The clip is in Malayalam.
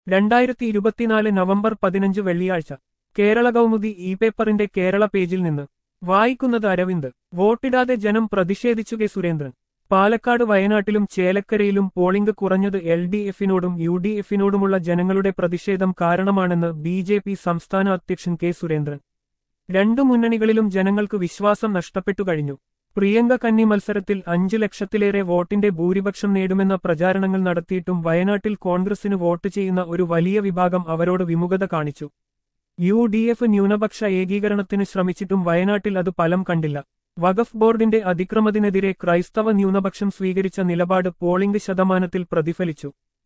രണ്ടായിരത്തി ഇരുപത്തിനാല് നവംബർ പതിനഞ്ച് വെള്ളിയാഴ്ച കേരള കൗമുദി ഇ പേപ്പറിന്റെ കേരള പേജിൽ നിന്ന് വായിക്കുന്നത് അരവിന്ദ് വോട്ടിടാതെ ജനം പ്രതിഷേധിച്ചു കെ സുരേന്ദ്രൻ പാലക്കാട് വയനാട്ടിലും ചേലക്കരയിലും പോളിംഗ് കുറഞ്ഞത് എൽ ഡി എഫിനോടും യു ഡി എഫിനോടുമുള്ള ജനങ്ങളുടെ പ്രതിഷേധം കാരണമാണെന്ന് ബി ജെ പി സംസ്ഥാന അധ്യക്ഷൻ കെ സുരേന്ദ്രൻ രണ്ടു മുന്നണികളിലും ജനങ്ങൾക്ക് വിശ്വാസം നഷ്ടപ്പെട്ടു കഴിഞ്ഞു പ്രിയങ്ക കന്നി മത്സരത്തിൽ അഞ്ചു ലക്ഷത്തിലേറെ വോട്ടിന്റെ ഭൂരിപക്ഷം നേടുമെന്ന പ്രചാരണങ്ങൾ നടത്തിയിട്ടും വയനാട്ടിൽ കോൺഗ്രസിന് വോട്ട് ചെയ്യുന്ന ഒരു വലിയ വിഭാഗം അവരോട് വിമുഖത കാണിച്ചു യു ഡി എഫ് ന്യൂനപക്ഷ ഏകീകരണത്തിന് ശ്രമിച്ചിട്ടും വയനാട്ടിൽ അത് ഫലം കണ്ടില്ല വഖഫ് ബോർഡിന്റെ അതിക്രമത്തിനെതിരെ ക്രൈസ്തവ ന്യൂനപക്ഷം സ്വീകരിച്ച നിലപാട് പോളിംഗ് ശതമാനത്തിൽ പ്രതിഫലിച്ചു